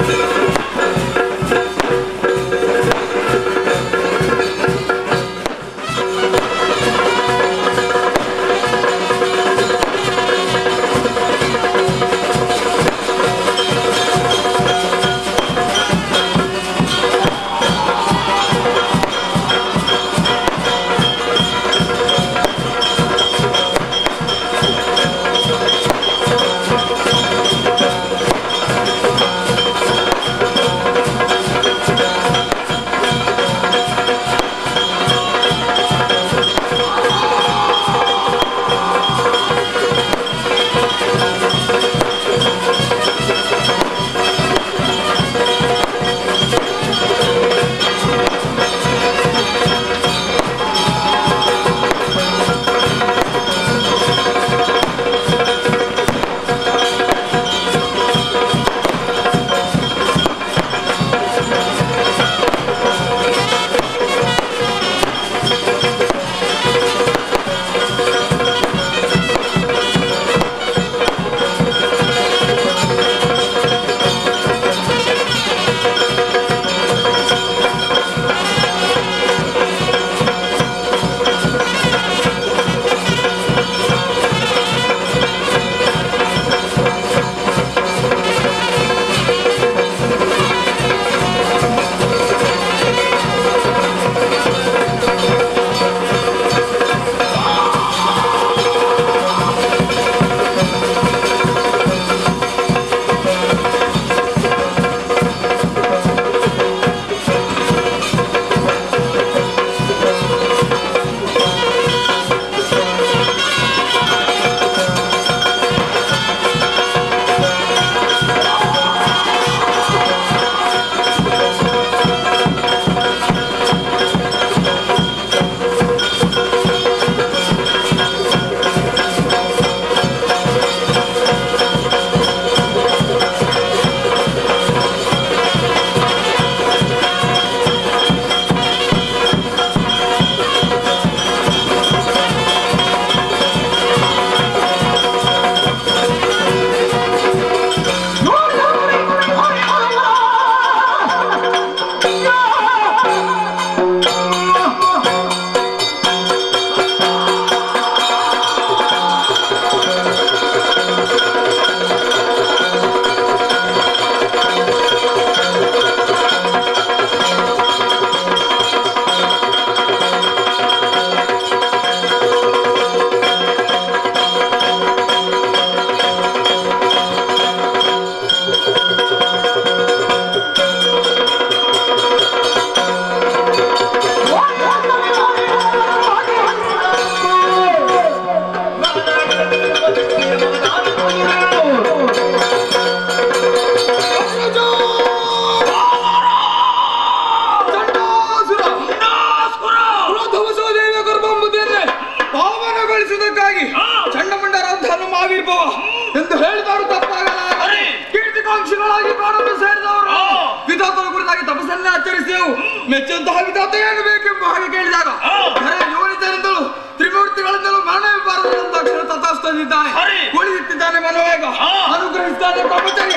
ಪಾವನಗೊಳಿಸುವುದಕ್ಕಾಗಿ ಚಂಡಮುಂಡರಂತನ್ನು ಮಾವಿರ್ಭವ ಎಂದು ಹೇಳಿದವರು ತಪ್ಪಾಗಲ್ಲ ಅರೆ. ಕೀರ್ತಿಕಾಂಕ್ಷಿಗಳಾಗಿ ಕಾಣಲು ಸೇರಿದವರು ಆ. ವಿಧಾತನ ಕುರಿತಾಗಿ ತಪಸ್ಸನ್ನೇ ಆಚರಿಸಿದೆವು ಮೆಚ್ಚಂತಹ ವಿಧಾತ ಏನು ಬೇಕೆಂಬ ಹಾಗೆ ಕೇಳಿದಾಗ ಆ. ಖರೆ ಯೋನಿತರಿಂದಲೂ ತ್ರಿಮೂರ್ತಿಗಳಿಂದಲೂ ಮರಣವೇ ಬಾರದಂತ ಅಕ್ಷರ ತಥಾಸ್ತಂದಿದ್ದಾನೆ ಅರೆ. ಉಳಿದಿಟ್ಟಿದ್ದಾನೆ ಮನೋವೇಗ ಆ. ಅನುಗ್ರಹಿಸ್ತಾನೆ ಬ್ರಹ್ಮಚರ್ಯ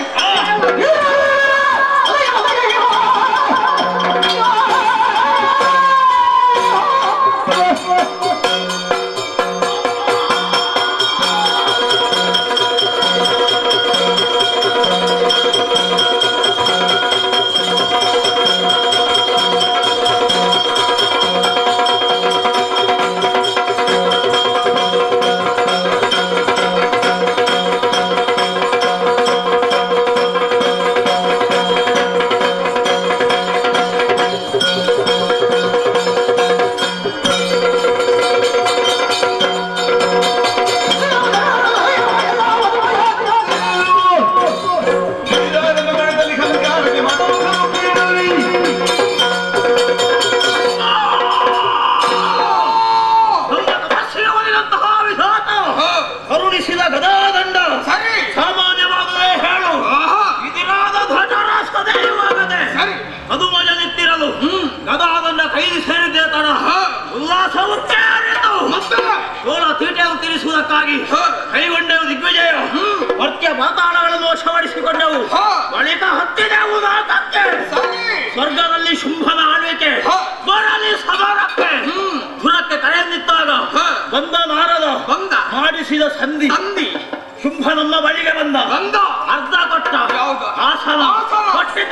ಆ ಮಾಡಿಸಿದ ಸಂಧಿ ಸಂಧಿ ಶುಂಭ ನಮ್ಮ ಬಳಿಗೆ ಬಂದ ಬಂದ ಅರ್ಧ ಕೊಟ್ಟ ಯಾವುದು? ಆಸನ ಆಸನ. ಕೊಟ್ಟಿದ್ದ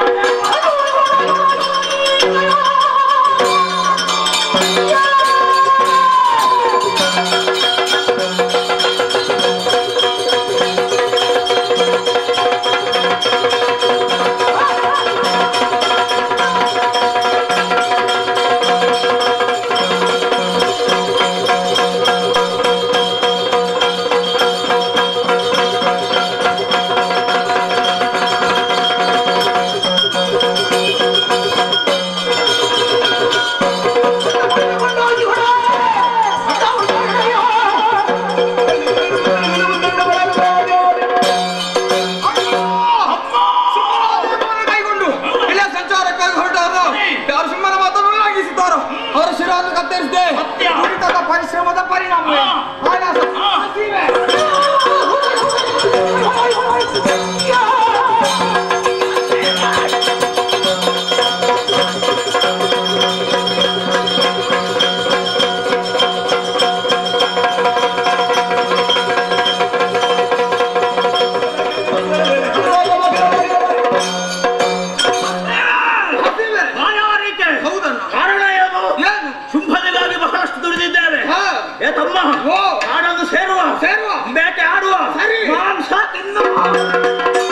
ಸುಮ್ಮನೆ ಕೈಗೊಂಡು ಇಲ್ಲ ಸಂಚಾರಕ್ಕಾಗಿ ಹೊರಟವರು ಯಾರು ಸುಮ್ಮನ ಮಾತನ್ನು ಉಲ್ಲಂಘಿಸಿದ್ದಾರೋ ಅವರ ಶಿರವನ್ನು ಕತ್ತರಿಸಿದೆ ಸತ್ಯ. ದುಡಿತದ ಪರಿಶ್ರಮದ ಪರಿಣಾಮವೇ ಹಾ. ಆಯಾಸ ಹಸಿವೆ. ಹಸಿವೆ. ಬಾಯಾರಿಕೆ ಹೌದಣ್ಣ ಕಾರಣ ಏನು ಏನು ಶುಂಭನಿಗಾಗಿ ಬಹಳಷ್ಟು ದುಡಿದಿದ್ದೇವೆ ಹಾ. ಏ ತಮ್ಮ ಓ. ಕಾಡನ್ನು ಸೇರುವ ಸೇರುವ. ಬೇಟೆ ಆಡುವ ಸರಿ. ಮಾಂಸ ತಿನ್ನುವ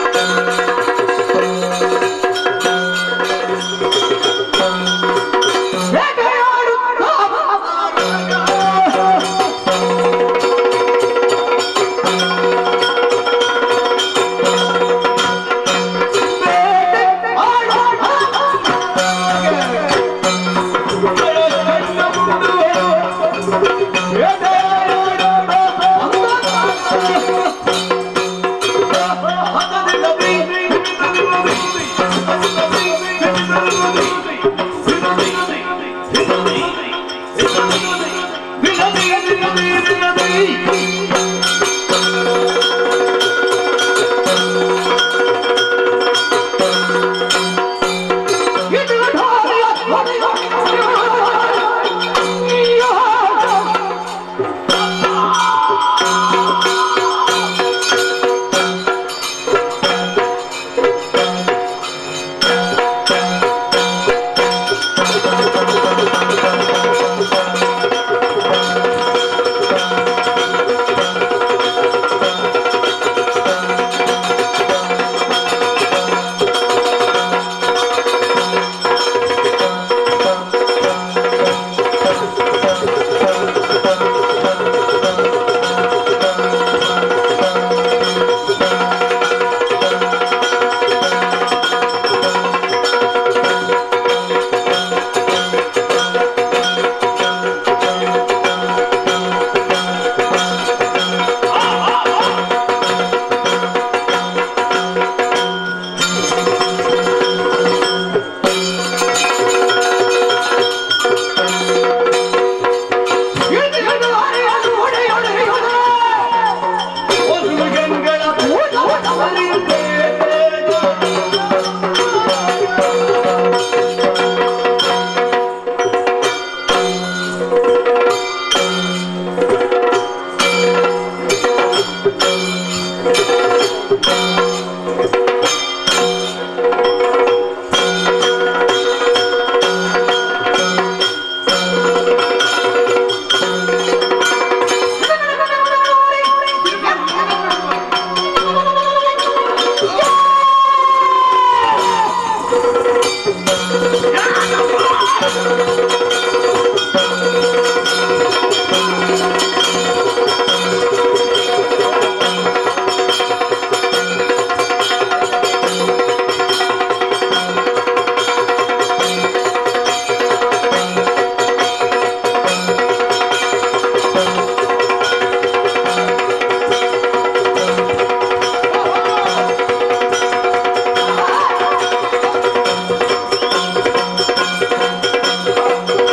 ಆ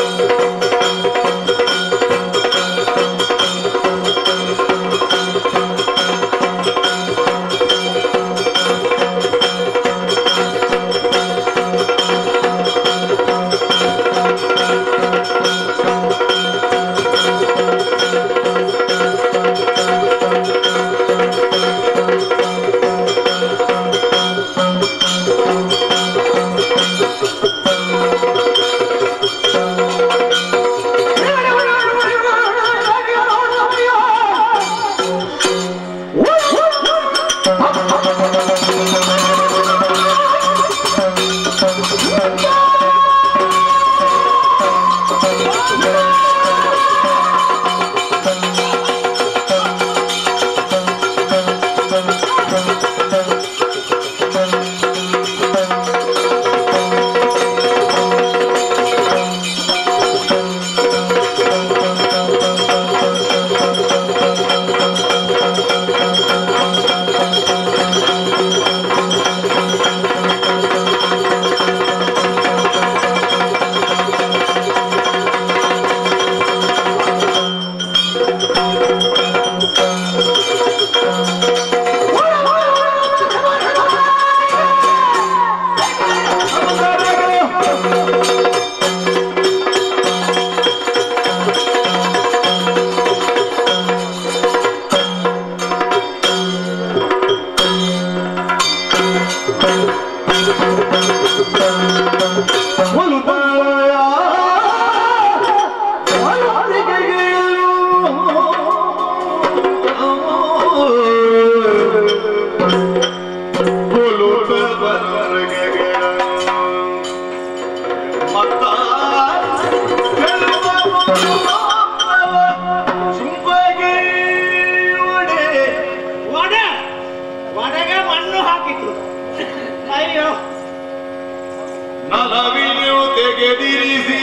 ನಲವಿನು ತೆಗೆದಿರಿಸಿ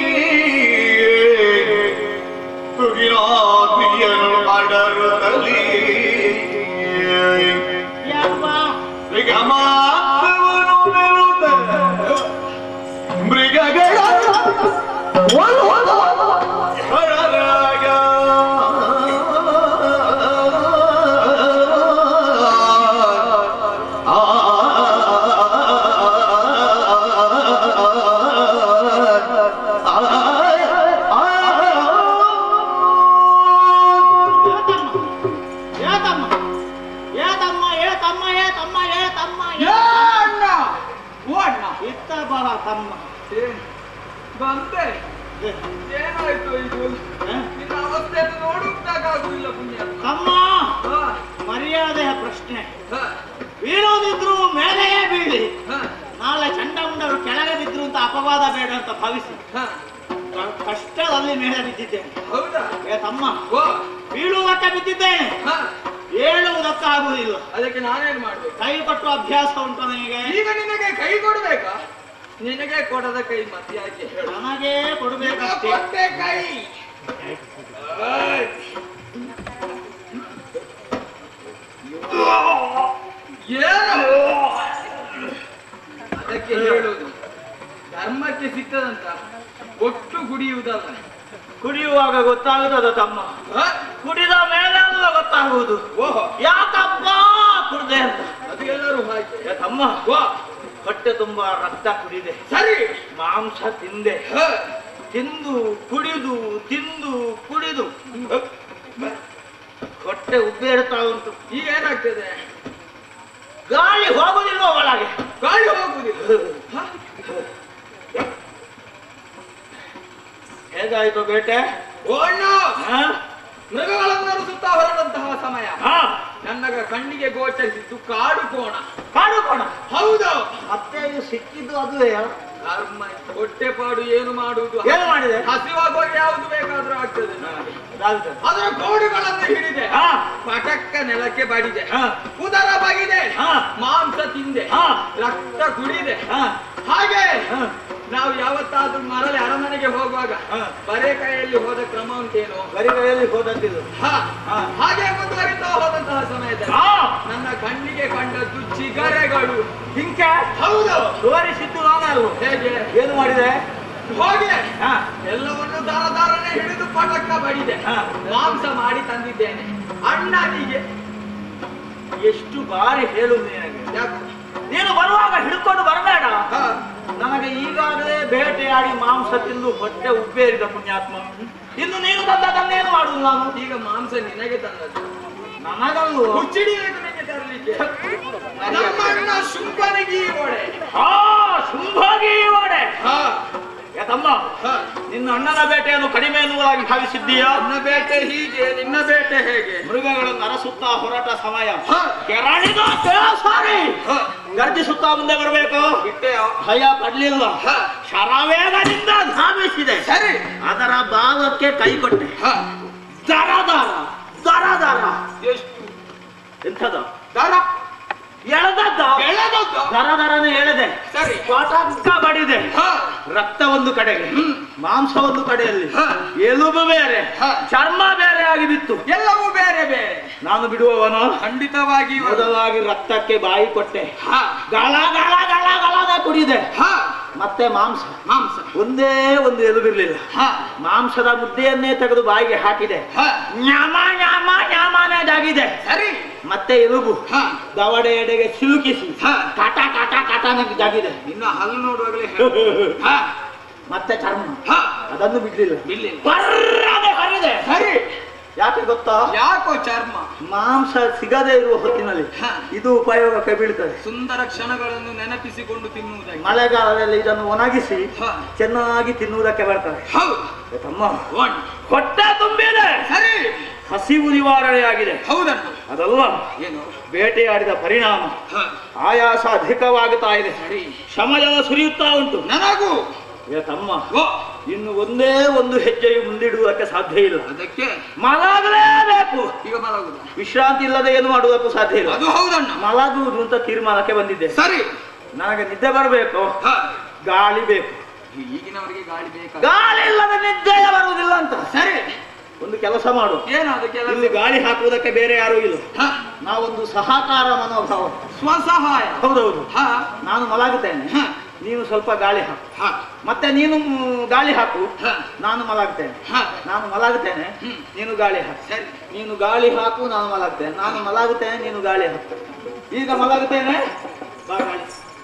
ತುಗಿರಾತ್ರಿಯನು ಅಡರುತ್ತಲೇ ಯವ್ವ ಮೃಗಮಾತ್ರವನು ಮೆರುತ ಮೃಗಗಳ ಹೊರರಾಗ ಏ ತಮ್ಮ ಏ ತಮ್ಮ ಏ ತಮ್ಮ ಏ ತಮ್ಮ ಏ ತಮ್ಮ ಏ ಏ ತಮ್ಮ ಅಣ್ಣ ಓ ಅಣ್ಣ ಇತ್ತ ಬಹ ತಮ್ಮ ಏನ್ ಬಂದೆ ಏ, ಏನಾಯ್ತು ಇದು ಏ? ನಿನ್ನ ಅವಸ್ಥೆಯನ್ನು ನೋಡುತ್ತಾಗುದಿಲ್ಲ ಪುಣ್ಯ ತಮ್ಮ ಹ, ಮರ್ಯಾದೆಯ ಪ್ರಶ್ನೆ ಹ, ಬೀಳೋದಿದ್ರು ಮೇಲೆಯೇ ಬೀಳಿ ಹ, ನಾಳೆ ಚಂಡಮುಂಡರು ಕೆಳಗೆ ಬಿದ್ರು ಅಂತ ಅಪವಾದ ಬೇಡ ಅಂತ ಭಾವಿಸಿ ಹ. ಕ- ಕಷ್ಟದಲ್ಲಿ ಮೇಲೆ ಬಿದ್ದಿದ್ದೇನೆ ಹೌದಾ ಏ ತಮ್ಮ ಓ ಬೀಳುವುದಕ್ಕೆ ಬಿದ್ದಿದ್ದೇನೆ ಹ, ಏಳುವುದಕ್ಕಾಗುವುದಿಲ್ಲ ಅದಕ್ಕೆ ನಾನೇನ್ ಮಾಡ್ಬೇಕು ಕೈ ಕೊಟ್ಟು ಅಭ್ಯಾಸ ಉಂಟು ನನಗೆ ಈಗ ನಿನಗೆ ಕೈ ಕೊಡ್ಬೇಕಾ ನಿನಗೆ ಕೊಡದ ಕೈ ಮತ್ತೆ ಯಾಕೆ ಹೇಳು ನನಗೇ ನಿನಗೆ ಕೊಡ್ಬೇಕಷ್ಟೇ ಕೊಟ್ಟೆ ಕೈ ಆಯ್. ಏನು ಅದಕ್ಕೆ ಹೇಳುವುದು ಧರ್ಮಕ್ಕೆ ಸಿಕ್ಕದಂತ ಒಟ್ಟು ಗುಡಿಯುವುದಲ್ಲ ಕುಡಿಯುವಾಗ ಗೊತ್ತಾಗುತ್ತದೆ ತಮ್ಮ ಹ? ಕುಡಿದ ಮೇಲೆ ಅಲ್ಲ ಗೊತ್ತಾಗುವುದು ಓಹೋ ಯಾಕಪ್ಪ ಕುಡ್ದೆ ಅಂತ ಅದು ಎಲ್ಲರೂ ಹಾಗೆ ಏ ತಮ್ಮ ಓ ಹೊಟ್ಟೆ ತುಂಬಾ ರಕ್ತ ಕುಡಿದೆ ಸರಿ ಮಾಂಸ ತಿಂದೆ ಹ. ತಿಂದು ಕುಡಿದು ತಿಂದು ಕುಡಿದು ಹೊಟ್ಟೆ ಉಬ್ಬೇಡ್ತಾ ಉಂಟು ಈಗ ಏನಾಗ್ತದೆ ಗಾಳಿ ಹೋಗುದಿಲ್ಲ ಒಳಗೆ ಗಾಳಿ ಹೋಗುವುದಿಲ್ಲ ಹ? ಹೇಗಾಯ್ತು ಬೇಟೆ ಓ ಅಣ್ಣ ಹಾ? ಮೃಗಗಳನ್ನು ಸುತ್ತಾ ಹೊರಟಂತಹ ಸಮಯ ಹಾ? ನನ್ನ ಕಣ್ಣಿಗೆ ಗೋಚರಿಸಿದ್ದು ಕಾಡು ಕೋಣ ಕಾಡು ಕೋಣ ಹೌದು ಮತ್ತೆ ಇದು ಸಿಕ್ಕಿದ್ದು ಅದುವೇ ಕರ್ಮ ಹೊಟ್ಟೆಪಾಡು ಏನು ಮಾಡುವುದು ಏನು ಮಾಡಿದೆ ಹಸಿವಾಗುವಾಗ ಯಾವುದು ಬೇಕಾದ್ರೂ ಆಗ್ತದೆ ನನಗೆ. ಯಾವ್ದು? ಅದರ ಕೋಡುಗಳನ್ನು ಹಿಡಿದೆ ಹಾ? ಪಟಕ್ಕ ನೆಲಕ್ಕೆ ಬಡಿದೆ ಹಾ? ಉದರ ಬಗಿದೆ ಹಾ? ಮಾಂಸ ತಿಂದೆ ಹಾ? ರಕ್ತ ಕುಡಿದೆ ಹಾ? ಹಾಗೆ ಹಾ? ನಾವು ಯಾವತ್ತಾದ್ರೂ ಮರಳಿ ಅರಮನೆಗೆ ಹೋಗುವಾಗ ಹಾ. ಬರೇ ಕೈಯಲ್ಲಿ ಹೋದ ಕ್ರಮ ಉಂಟೇನು ಬರಿ ಕೈಯಲ್ಲಿ ಹೋದದ್ದಿದು ಹಾ. ಹಾ. ಹಾಗೆ ಮುಂದುವರಿತಾ ಹೋದಂತಹ ಸಮಯದಲ್ಲಿ ಹಾ? ನನ್ನ ಕಣ್ಣಿಗೆ ಕಂಡದ್ದು ಚಿಗರೆಗಳು ಹಿಂಕೆ ಹೌದು ತೋರಿಸಿದ್ದು ನಾನಲ್ವ ಹೇಗೆ ಏನು ಮಾಡಿದೆ ಹೋಗಿ ಹಾ? ಎಲ್ಲವನ್ನು ದಾರ ದಾರನೆ ಹಿಡಿದು ಪಟಕ್ಕ ಬಡಿದೆ ಹಾ. ಮಾಂಸ ಮಾಡಿ ತಂದಿದ್ದೇನೆ ಅಣ್ಣನಿಗೆ ಎಷ್ಟು ಬಾರಿ ಹೇಳುದು ನಿನಗೆ ಯಾಕೆ ನೀನು ಬರುವಾಗ ಹಿಡ್ಕೊಂಡು ಬರಬೇಡ ಹಾ. ನನಗೆ ಈಗಾಗಲೇ ಬೇಟೆಯಾಡಿ ಮಾಂಸ ತಿಂದು ಹೊಟ್ಟೆ ಉಬ್ಬೇರಿದ ಪುಣ್ಯಾತ್ಮ ಇನ್ನು ನೀನು ತಂದದನ್ನೇನು ಮಾಡುದು ನಾನು ಈಗ ಮಾಂಸ ನಿನಗೆ ತಂದದ್ದು ನನಗಲ್ವ ಹುಚ್ಚಿಡಿಬೇಕು ನಿನಗೆ ತರಲಿಕ್ಕೆ ನಮ್ಮ ಅಣ್ಣ ಶುಂಭನಿಗೆ ಈ ಒಡೆ ಹಾ ಶುಂಭಾಗಿ ಓಡೆ ಹಾ. ಏ ತಮ್ಮ ಹಾ. ನಿನ್ನ ಅಣ್ಣನ ಬೇಟೆಯನ್ನು ಕಡಿಮೆ ಎನ್ನುವುದಾಗಿ ಭಾವಿಸಿದ್ದೀಯಾ ನನ್ನ ಬೇಟೆ ಹೀಗೆ ನಿನ್ನ ಬೇಟೆ ಹೇಗೆ ಮೃಗಗಳನ್ನು ಅರಸುತ್ತಾ ಹೊರಟ ಸಮಯ ಹಾ. ಕೆರಳಿದ ಸಾರಿ ಹಾ. ಗರ್ಜಿಸುತ್ತಾ ಮುಂದೆ ಬರಬೇಕು ಬಿಟ್ಟೆಯೋ ಭಯ ಪಡ್ಲಿಲ್ಲ ಹಾ. ಶರವೇಗದಿಂದ ಧಾವಿಸಿದೆ ಸರಿ ಅದರ ಭಾವಕ್ಕೆ ಕೈ ಕೊಟ್ಟೆ ಹಾ. ದರ ದರ ದರ ದರ ಎಷ್ಟು ಎಂಥದ ದರ ಎಳೆದದ್ದ ಎಳೆದದ್ದು ದರ ದರನೆ ಎಳೆದೆ ಸರಿ ಪಟಕ್ಕ ಬಡಿದೆ ಹಾ. ರಕ್ತ ಒಂದು ಕಡೆಗೆ ಮಾಂಸ ಒಂದು ಕಡೆಯಲ್ಲಿ ಹಾ. ಎಲುಬು ಬೇರೆ ಹಾ. ಚರ್ಮ ಬೇರೆ ಆಗಿ ಬಿತ್ತು ಎಲ್ಲವೂ ಬೇರೆ ಬೇರೆ ನಾನು ಬಿಡುವವನು ಖಂಡಿತವಾಗಿ ಮೊದಲಾಗಿ ರಕ್ತಕ್ಕೆ ಬಾಯಿ ಕೊಟ್ಟೆ ಹಾ. ಗಳ ಗಳ ಗಳ ಗಳನೆ ಕುಡಿದೆ ಹಾ. ಮತ್ತೆ ಮಾಂಸ ಮಾಂಸ ಒಂದೇ ಒಂದು ಎಲುಬಿರ್ಲಿಲ್ಲ ಹಾ. ಮಾಂಸದ ಮುದ್ದೆಯನ್ನೇ ತೆಗೆದು ಬಾಯಿಗೆ ಹಾಕಿದೆ ಹಾ. ಞಾಮ ಞಾಮ ಞಾಮನೇ ಜಾಗಿದೆ ಸರಿ ಮತ್ತೆ ಎಲುಬು ಹಾ. ದವಡೆ ಎಡೆಗೆ ಸಿಲುಕಿಸಿ ಹಾ. ಕಾಟ ಕಾಟ ಕಾಟನ ಜಾಗಿದೆ ನಿನ್ನ ಹಲ್ಲು ನೋಡುವಾಗಲೇ ಹೇಳು. ಹಾ. ಮತ್ತೆ ಚರ್ಮ ಹಾ. ಅದನ್ನು ಬಿಡ್ಲಿಲ್ಲ ಬಿಡ್ಲಿಲ್ಲ. ಬರ್ರನೆ ಹರಿದೆ ಸರಿ ಯಾಕೆ ಗೊತ್ತಾ ಯಾಕೋ ಚರ್ಮ ಮಾಂಸ ಸಿಗದೇ ಇರುವ ಹೊತ್ತಿನಲ್ಲಿ ಹಾ. ಇದು ಉಪಯೋಗಕ್ಕೆ ಬೀಳ್ತದೆ ಸುಂದರ ಕ್ಷಣಗಳನ್ನು ನೆನಪಿಸಿಕೊಂಡು ತಿನ್ನುವುದಾಗಿ ಮಳೆಗಾಲದಲ್ಲಿ ಇದನ್ನು ಒಣಗಿಸಿ ಹಾ. ಚೆನ್ನಾಗಿ ತಿನ್ನುವುದಕ್ಕೆ ಬರ್ತದೆ ಹೌದು ಏ ತಮ್ಮ ಒನ್. ಹೊಟ್ಟೆ ತುಂಬಿದೆ ಸರಿ ಹಸಿವು ನಿವಾರಣೆಯಾಗಿದೆ ಹೌದನ್ನು ಅದಲ್ಲ ಏನು ಬೇಟೆಯಾಡಿದ ಪರಿಣಾಮ ಹಾ. ಆಯಾಸ ಅಧಿಕವಾಗುತ್ತಾ ಇದೆ ಸರಿ ಶ್ರಮಜಲ ಸುರಿಯುತ್ತಾ ಉಂಟು ನನಗೂ ಏ ತಮ್ಮ ಓ ಇನ್ನು ಒಂದೇ ಒಂದು ಹೆಜ್ಜೆಯು ಮುಂದಿಡುವುದಕ್ಕೆ ಸಾಧ್ಯ ಇಲ್ಲ ಅದಕ್ಕೆ ಮಲಗಲೇಬೇಕು ಈಗ ಮಲಗುದ ವಿಶ್ರಾಂತಿ ಇಲ್ಲದೆ ಏನು ಮಾಡುವುದಕ್ಕೂ ಸಾಧ್ಯ ಇಲ್ಲ ಅದು ಹೌದಣ್ಣ ಮಲಗುವುದು ಅಂತ ತೀರ್ಮಾನಕ್ಕೆ ಬಂದಿದ್ದೆ ಸರಿ ನನಗೆ ನಿದ್ದೆ ಬರಬೇಕು ಹಾ. ಗಾಳಿ ಬೇಕು ಈಗಿನವರಿಗೆ ಗಾಳಿ ಬೇಕಾ ಗಾಳಿ ಇಲ್ಲದ ನಿದ್ದೆಯೇ ಬರುವುದಿಲ್ಲ ಅಂತ ಸರಿ ಒಂದು ಕೆಲಸ ಮಾಡು ಏನದು ಕೆಲಸ ಇಲ್ಲಿ ಗಾಳಿ ಹಾಕುವುದಕ್ಕೆ ಬೇರೆ ಯಾರೂ ಇಲ್ಲ ಹ, ನಾವೊಂದು ಸಹಕಾರ ಮನೋಭಾವ ಸ್ವಸಹಾಯ ಹೌದೌದು ಹ, ನಾನು ಮಲಗುತ್ತೇನೆ ಹ, ನೀನು ಸ್ವಲ್ಪ ಗಾಳಿ ಹಾಕು ಹ, ಮತ್ತೆ ನೀನು ಮ್, ಗಾಳಿ ಹಾಕು ಹ, ನಾನು ಮಲಗ್ತೇನೆ ಹ. ನಾನು ಮಲಗುತ್ತೇನೆ ಹ್ಮ್. ನೀನು ಗಾಳಿ ಹಾಕು ಸರಿ ನೀನು ಗಾಳಿ ಹಾಕು ನಾನು ಮಲಗ್ತೇನೆ ನಾನು ಮಲಗುತ್ತೇನೆ ನೀನು ಗಾಳಿ ಹಾಕು ಈಗ ಮಲಗುತ್ತೇನೆ ಬಾ ಗಾಳಿ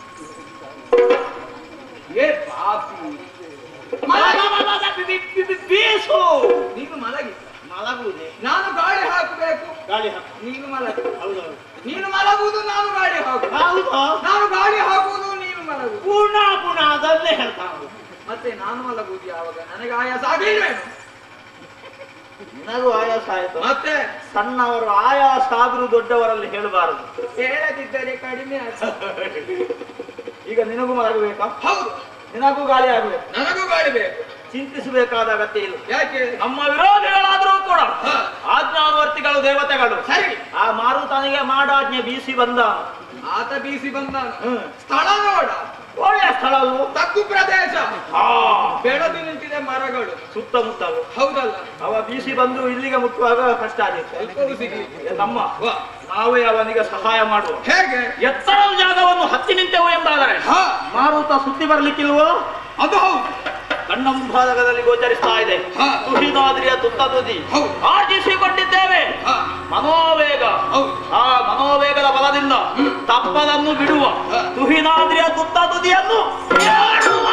ಏ ಪಾಪಿ ಮಲಗ, ಮಲಗ, ಬಿ- ಬಿ- ಬಿ- ಬಿ- ಬೀಸು ನೀನು ಮಲಗಿ ಮಲಗುವುದೇ ನಾನು ಗಾಳಿ ಹಾಕಬೇಕು ಗಾಳಿ ಹಾಕು ನೀನು ಮಲಗಿ ಹೌದೌದು ನೀನು ಮಲಗುವುದು ನಾನು ಗಾಳಿ ಹಾಕುದು ಹೌದು ನಾನು ಗಾಳಿ ಹಾಕುವುದು ನೀನು ಮಲಗುದು ಪುನಃ ಪುನಃ ಅದನ್ನೇ ಹೇಳ್ತಾ ಉಂಟು. ಮತ್ತೆ ನಾನು ಮಲಗುವುದು ಯಾವಾಗ ನನಗೆ ಆಯಾಸ ಆಗಲಿಲ್ವೇನು ನಿನಗೂ ಆಯಾಸ ಆಯ್ತು ಮತ್ತೆ ಸಣ್ಣವರು ಆಯಾಸ ಆದ್ರೂ ದೊಡ್ಡವರಲ್ಲಿ ಹೇಳಬಾರದು ಹೇಳದಿದ್ದರೆ ಕಡಿಮೆ ಆಯ್ತು ಈಗ ನಿನಗೂ ಮಲಗಬೇಕಾ ಹೌದು ನಿನಗೂ ಗಾಳಿ ಆಗಬೇಕು ನನಗೂ ಗಾಳಿ ಬೇಕು ಚಿಂತಿಸಬೇಕಾದ ಅಗತ್ಯ ಇಲ್ಲ ಯಾಕೆ ನಮ್ಮ ವಿರೋಧಿಗಳಾದ್ರೂ ಕೂಡ ಹ. ಆಜ್ಞಾನುವರ್ತಿಗಳು ದೇವತೆಗಳು ಸರಿ ಆ ಮಾರುತನಿಗೆ ಮಾಡಾಜ್ಞೆ ಬೀಸಿ ಬಂದ ಆತ ಬೀಸಿ ಬಂದ ಹ್ಮ್. ಸ್ಥಳ ನೋಡ ಒಳ್ಳೆ ಸ್ಥಳ ಅಲ್ವೋ? ತಗ್ಗು ಪ್ರದೇಶ ಆ, ಬೆಳೆದು ನಿಂತಿದೆ ಮರಗಳು ಸುತ್ತಮುತ್ತಲು ಹೌದಲ್ಲ ಅವ ಬೀಸಿ ಬಂದು ಇಲ್ಲಿಗೆ ಮುಟ್ಟುವಾಗ ಕಷ್ಟ ಆಗಿತ್ತು ಸ್ವಲ್ಪವೂ ಸಿಗ್ಲಿ ಏ ತಮ್ಮ ವಾ, ನಾವೇ ಅವನಿಗೆ ಸಹಾಯ ಮಾಡುವ ಹೇಗೆ ಎತ್ತರದ ಜಾಗವನ್ನು ಹತ್ತಿ ನಿಂತೆವು ಎಂದಾದರೆ ಹ ಮಾರುತ ಸುದ್ದಿ ಬರ್ಲಿಕ್ಕಿಲ್ವೋ ಅದು ಹೌದು ಕಣ್ಣ ಮುಂಭಾಗದಲ್ಲಿ ಗೋಚರಿಸ್ತಾ ಇದೆ ಹ. ತುಹಿದಾದ್ರಿಯ ತುತ್ತ ತುದಿ ಹೌದು. ಆರ್ಜಿಸಿಕೊಂಡಿದ್ದೇವೆ ಹ ಮನೋವೇಗ ಹೌದು ಆ ಮನೋವೇಗದ ಬಲದಿಂದ ತಪ್ಪದನ್ನು ಬಿಡುವ ಹ. ತುಹಿನಾದ್ರಿಯ ತುತ್ತ ತುದಿಯನ್ನು ಏಳುವ.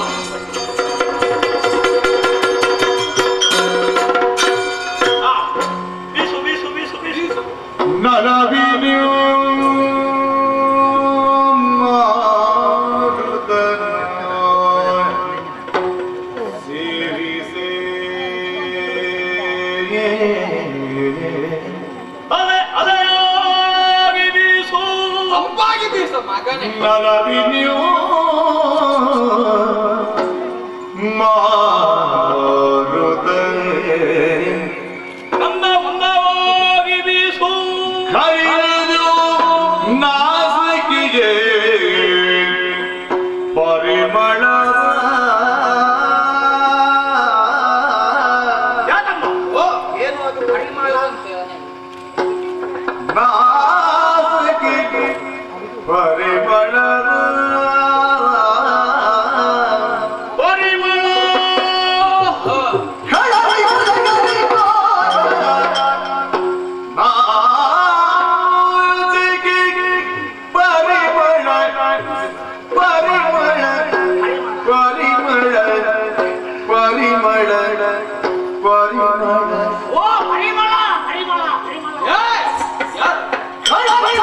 ಆ, ಬೀಸು ಬೀಸು ಬೀಸು ಬೀಸು ನಲವಿನ್ಯೂ ಸೇರಿಸೇ ಅಲೆ ಅಲೆಯಾಗಿ ಬೀಸು ತಂಪಾಗಿ ಬೀಸ ಮಗನೇ ನಲವಿನ್ಯೂ ಮಾರುತ ನನ್ನ ಮುಂದವಾಗಿ ಬೀಸು ಹರಿದು ನಾಸಿಕಿಗೆ ಪರಿಮಳ ಯಾಕಮ್ಮ ಓ ಏನು ಅದು ಪರಿಮಳ ನಾಸಿಕಿಗೆ ಪರಿಮಳ ಪರಿಮಳ ನಾಸಿಕಿಗೆ ಪರಿಮಳ ಪರಿಮಳ ಪರಿಮಳ ಪರಿಮಳ ಪರಿಮಳ ಓ ಪರಿಮಳ ಪರಿಮಳ ಪರಿಮಳ ಏ, ಯಾರು?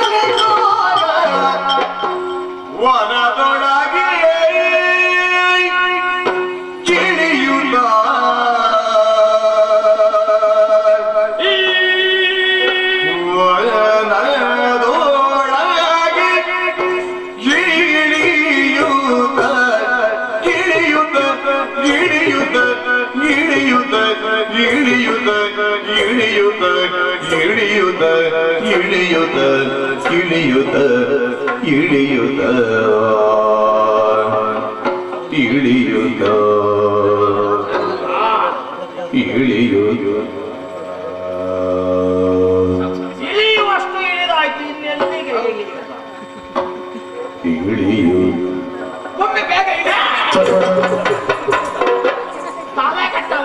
ವನದೊಳಗೆ ಕಿಳಿಯುತ್ತ ಈ ವನದೊಳಗೆ ಇಳಿಯುತ್ತ ಇಳಿಯುತ್ತ ಇಳಿಯುತ್ತ ಇಳಿಯುತ್ತ ಇಳಿಯುತ್ತ ಇಳಿಯುತ್ತ ಇಳಿಯುತ್ತ ಇಳಿಯುತ್ತ ಇಳಿಯುತ್ತ ಇಳಿಯುತ್ತ ಇಳಿಯುತ್ತ ಇಳಿಯುತ್ತ ಇಳಿಯುವಷ್ಟು ಇಳಿದಾಯ್ತು ಇನ್ನೆಲ್ಲಿಗೆ ಇಳಿಯುವುದು? ಇಳಿಯುತ್ತ ಒಮ್ಮೆ ಬೇಗ ಇಳಿ. ತಲೆ ಕೆಟ್ಟವ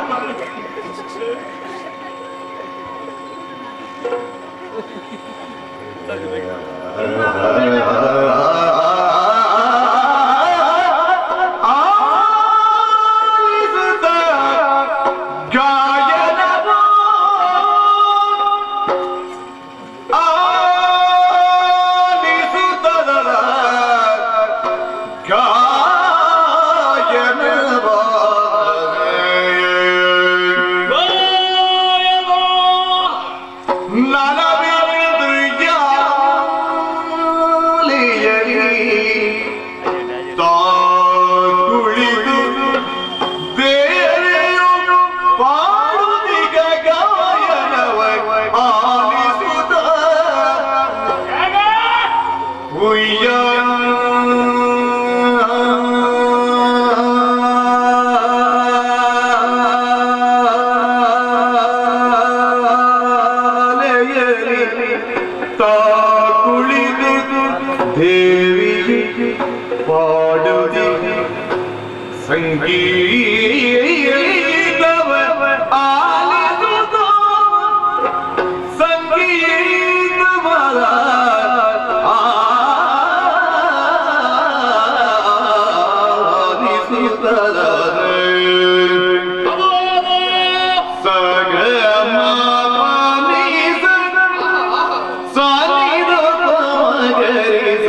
ಕುಳಿತು ಬೇರೆಯು ಪಾಡುದಿಗ ಗಾಯನವ ಆಲಿಸುತ್ತ ಉಯ್ಯ ದೇವಿ ಪಾಡುದಿ ಸಂಗೀತವ ಆಲಿಸುವುದು ಸಂಗೀತವ ಆಲಿಸುತ್ತದೆ ಸಗಮ ಪನಿಸ ಸಾನಿದ ಪಮಗರಿಸ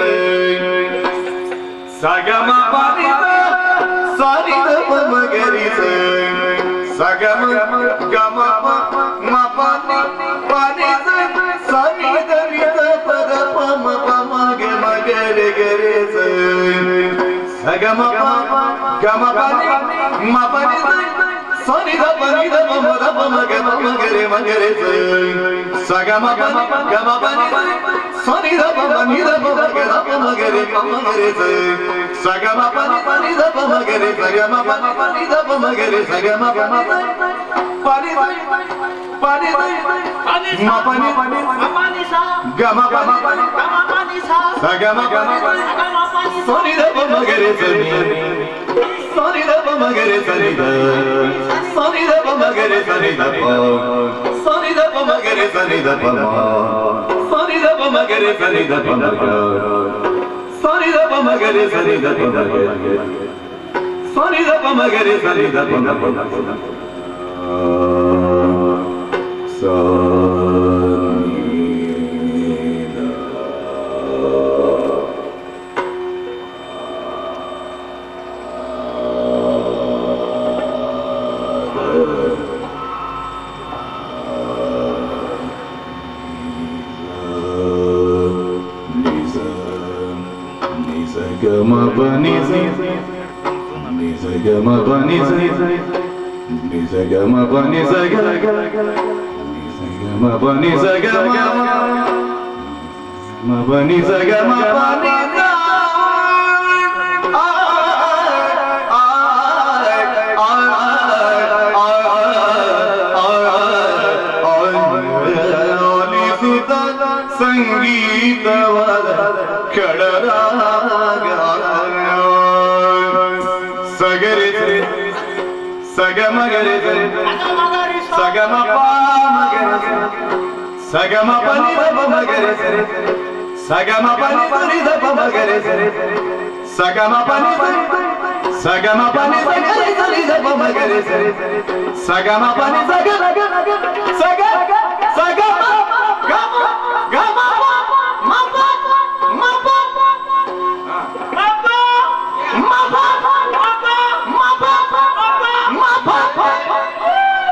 ಸಗಮ ಪನಿಸ ಸಾನಿದ ಪಮಗರಿಸ ಸಗಮ ಗಮ ಮ ಪನಿ ಪನಿಸ ಸಾನಿದ ವಿದ ಪದ ಪಮ ಪಮಗ ಮಗರೆ ಗರಿಸ ಸಗಮ ಪ ಗಮ ಪನಿ ಮ ಪನಿಸ ಸನಿದ ಪನಿದ ಪಮದ ಪಮಗ ಮಗರೆ ಮಗರೆ ಸಗಮ ಪನಿ ಗಮ ಪನಿ ಸನಿದ ಪಮ ನಿದ ಪಮಗ ಪಮಗರೆ ಪಮಗರೆ ಸಗಮ ಪನಿ ಪನಿದ ಪಮಗರೆ ಸಗಮ ಪನಿ ಪನಿದ ಪಮಗರೆ ಸಗಮ ಪನಿ ಪನಿ ಪನಿ ಮ ಪನಿ ಗಮ ಪನಿ ಸಗಮ ಪನಿ ಸನಿದ ಪಮಗರೆ ಸನಿ ಸನಿದ ಪಮಗರೆ ಸನಿದ ಸನಿದ ಪಮಗರೆ ಸನಿದ ಪ ಸನಿದ ಪಮಗರೆ ಸನಿದ ಪಮ ಸನಿದ ಪಮಗರೆ ಸನಿದ ಪಮಗ ಸನಿದ ಪಮಗರೆ ಸನಿದ ಪಮಗ ಸನಿದ ಪಮಗರೆ ಸನಿದ ಪಮ ಗಮ ಬನಿ ನಿಸ ಗಮ ಬನಿ ನಿಸ ಗಮ ಬನಿ ಸಗ ನಿಸ ಗಮ ಬನಿ ಸಗ ಮ ಬನಿ ಸಗ ಮ ಬನಿ ಸಂಗೀತವಾದ ಕಡರಾಗ ಸಗರೆ ಸಗಮಗರೆ ಸಗಮ ಪಾಮಗರೆ ಸಗಮ ಪನಿ ಮಗರೆ ಸಗಮ ಪನಿ ಸರಿದ ಮಗರೆ ಸಗಮ ಪನಿ ಸಗಮ ಪನಿ ಸಗರೆ ಸರಿದ ಮಗರೆ ಸಗಮ ಪನಿ ಸಗ ಸಗ ಸಗಮ ಗಮ ಗಮ ಮ ಪ ಮ ಪ ಮ ಪ ಮ ಪ ಮ ಪ ಮ ಪ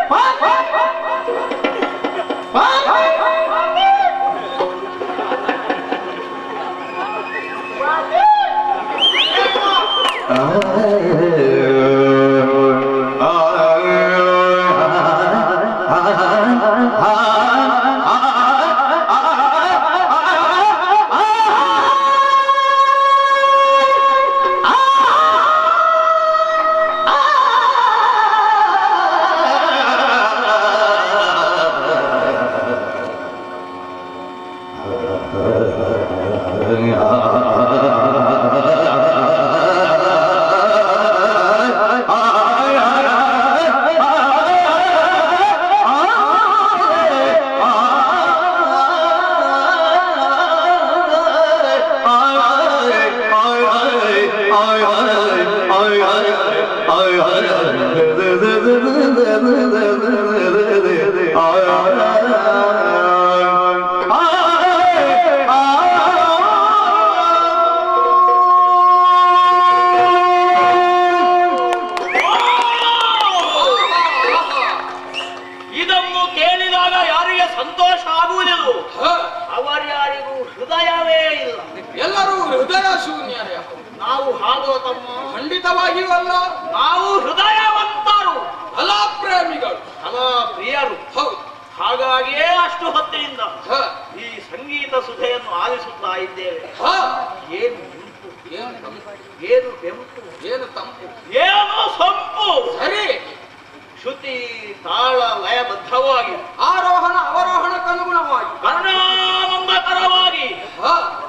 ಇದನ್ನು ಕೇಳಿದಾಗ ಯಾರಿಗೆ ಸಂತೋಷ ಆಗುವುದಿಲ್ಲ ಅವರ್ಯಾರಿಗೂ ಹೃದಯವೇ ಇಲ್ಲ ಎಲ್ಲರೂ ಹೃದಯ ಶೂನ್ಯರೇ ನಾವು ಹಾಗೋ ತಮ್ಮ ಖಂಡಿತವಾಗಿಯೂ ಅಲ್ಲ ನಾವು ಹೃದಯವಂತರು ಅಲ್ಲ ಪ್ರೇಮಿಗಳು ಕಲಾ ಪ್ರಿಯರು ಹೌದು ಹಾಗಾಗಿಯೇ ಅಷ್ಟು ಹೊತ್ತಿನಿಂದ ಹ, ಈ ಸಂಗೀತ ಸುಧೆಯನ್ನು ಆಲಿಸುತ್ತಾ ಇದ್ದೇವೆ ಹ. ಏನು ಇಂಪು ಏನು ತಂಪು ಏನು ಬೆಂಪು ಏನು ತಂಪು ಏನು ಸಂಪು ಸರಿ ಶ್ರುತಿ ತಾಳ ಲಯಬದ್ಧವಾಗಿ ಆರೋಹಣ ಅವರೋಹಣಕ್ಕನುಗುಣವಾಗಿ ಕರ್ಣಾನಂದಕರವಾಗಿ ಹ, ಕೇಳಿ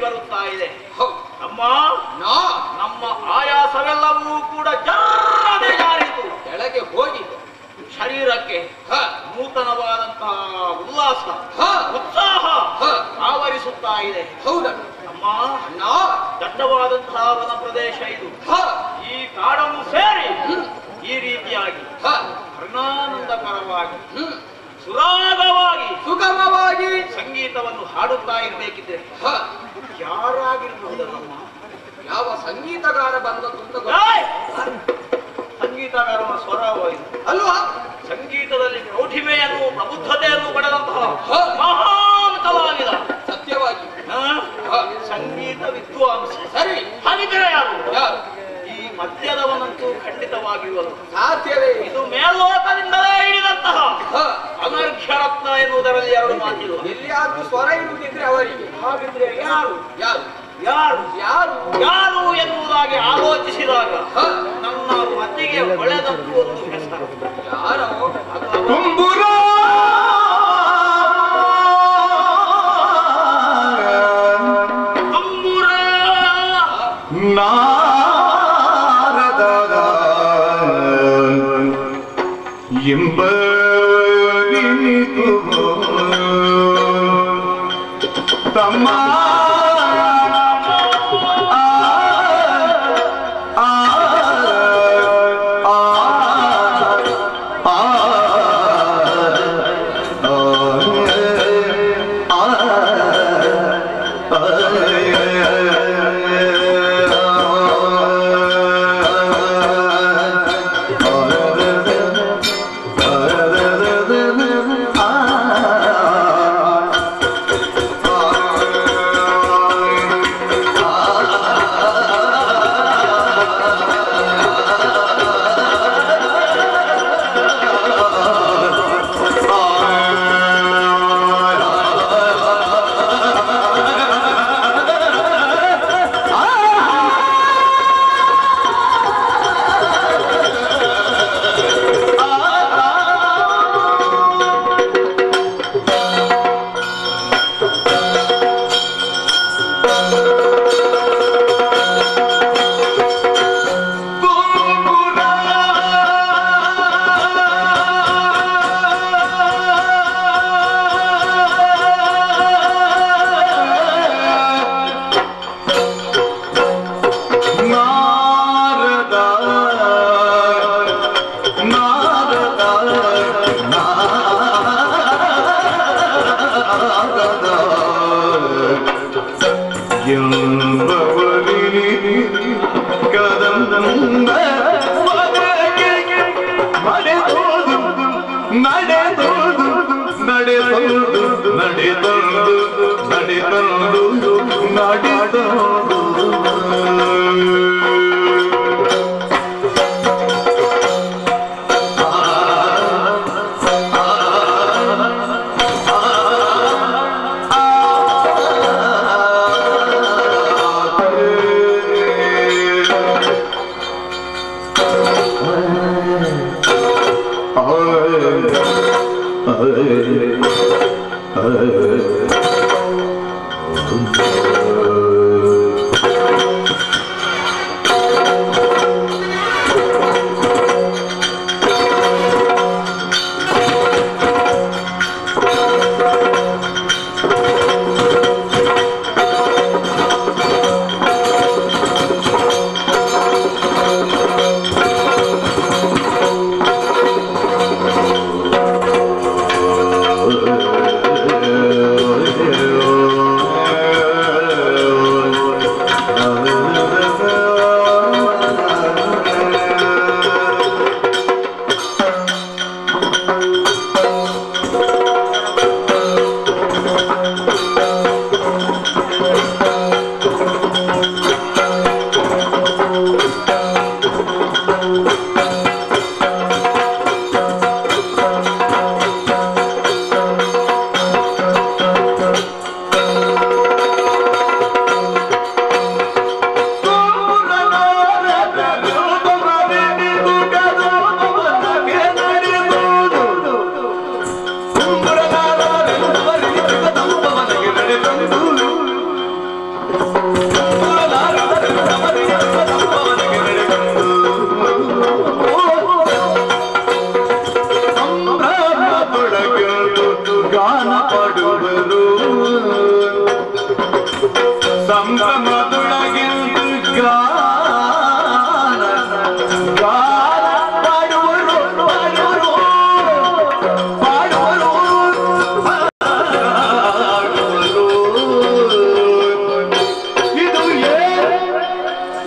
ಬರುತ್ತಾ ಇದೆ ಹೌದು ಅಮ್ಮ ನಾ ನಮ್ಮ ಆಯಾಸವೆಲ್ಲವೂ ಕೂಡ ಜಾರದೆ ಜಾರಿತು ಕೆಳಗೆ ಹೋಗಿದೆ ಶರೀರಕ್ಕೆ ಹ ನೂತನವಾದಂತಹ ಉಲ್ಲಾಸ ಹ ಉತ್ಸಾಹ ಹ. ಆವರಿಸುತ್ತಾ ಇದೆ ಹೌದ ಅಮ್ಮ ನಾ ದಟ್ಟವಾದಂತಹ ವನ ಪ್ರದೇಶ ಇದು ಹ ಈ ಕಾಡನ್ನು ಸೇರಿ ಹ್ಮ್. ಈ ರೀತಿಯಾಗಿ ಹ ವರ್ಣಾನಂದಕರವಾಗಿ ಹ್ಮ್ ಸುರಾಗವಾಗಿ ಸುಗಮವಾಗಿ ಸಂಗೀತವನ್ನು ಹಾಡುತ್ತಾ ಇರಬೇಕಿದ್ರೆ ಹ ಯಾರಾಗಿರಬಹುದಲ್ಲಮ್ಮ ಯಾವ ಸಂಗೀತಗಾರ ಬಂದದ್ದು ಅಂತ ಗೊತ್ತ ಏಯ್! ಸಂಗೀತಗಾರನ ಸ್ವರವಾಯಿತು ಅಲ್ವಾ ಸಂಗೀತದಲ್ಲಿ ಪ್ರೌಢಿಮೆಯನ್ನು ಪ್ರಬುದ್ಧತೆಯನ್ನು ಪಡೆದಂತಹ ಹ. ಮಹಾನ್ ಕಲಾವಿದ ಸತ್ಯವಾಗಿ ಹ? ಹ ಸಂಗೀತ ವಿದ್ವಾಂಸ ಸರಿ ಹಾಗಿದ್ದರೆ ಯಾರು ಯಾರು ಈ ಮಧ್ಯದವನಂತೂ ಖಂಡಿತವಾಗಿರುವಲ್ಲ ಸಾಧ್ಯವೇ ಇಲ್ಲ. ಇದು ಮೇಲ್ಲೋಕದಿಂದಲೇ ಹಿಡಿದಂತಹ ಹ ಅನರ್ಘ್ಯ ರತ್ನ ಎನ್ನುವುದರಲ್ಲಿ ಎರಡು ಮಾತಿಲ್ಲ ಎಲ್ಲಿಯಾದ್ರೂ ಸ್ವರ ಇರುವುದಿದ್ರೆ ಅವರಿಗೆ ಹಾಗಿದ್ರೆ ಯಾರು ಯಾರು ಯಾರು ಯಾರು ಯಾರು ಎನ್ನುವುದಾಗಿ ಆಲೋಚಿಸಿದಾಗ ಹ ನನ್ನ ಮತಿಗೆ ಹೊಳೆದದ್ದು ಒಂದು ಹೆಸರು ಯಾರೋ ಅದು ಅವರ ಕುಂಬುರ ತಂಬುರ ನಾರದದ ಎಂಬ ತಮ್ಮ ಆ, ಆ, ಆ, ಆ, ನಾರದ ನಾರದ ನಾರದ ಎಂಬವರಿ ಕದಂಬ ನಡೆದೋದು ನಡೆದೋದು ನಡೆದೋದು ನಡೆದೋದು ನಡೆದೋದು ನಡೆದೋದು Oh,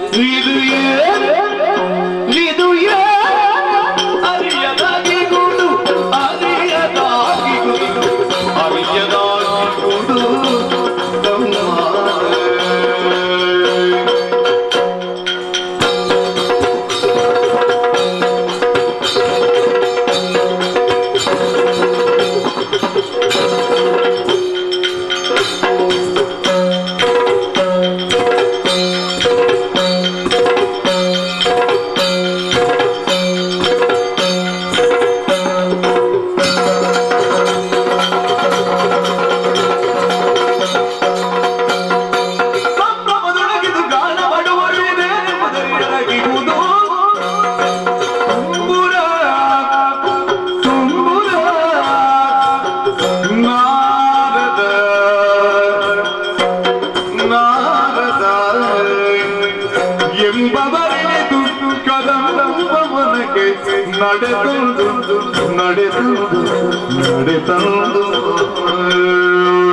ಇದು ಏನು ಇದು ಏನು ಅರಿಯದಾಗಿಗುಡು ಅರಿಯದಾಗಿಗುಡು ಅರಿಯದಾಗಿಗುಡು ತಮ್ಮ ಸಂಭ್ರಮದೊಳಗಿದು ಗಾನವಡುವರೇನೇ ಮೊದಲಿನಗಿರುವುದು ತುಂಬುರ ತುಂಬುರ ನಾರದ ನಾರದ ಎಂಬವರಿದು ಕದಂಬವನಕ್ಕೆ ನಡೆದು ನಡೆದು ನಡೆದು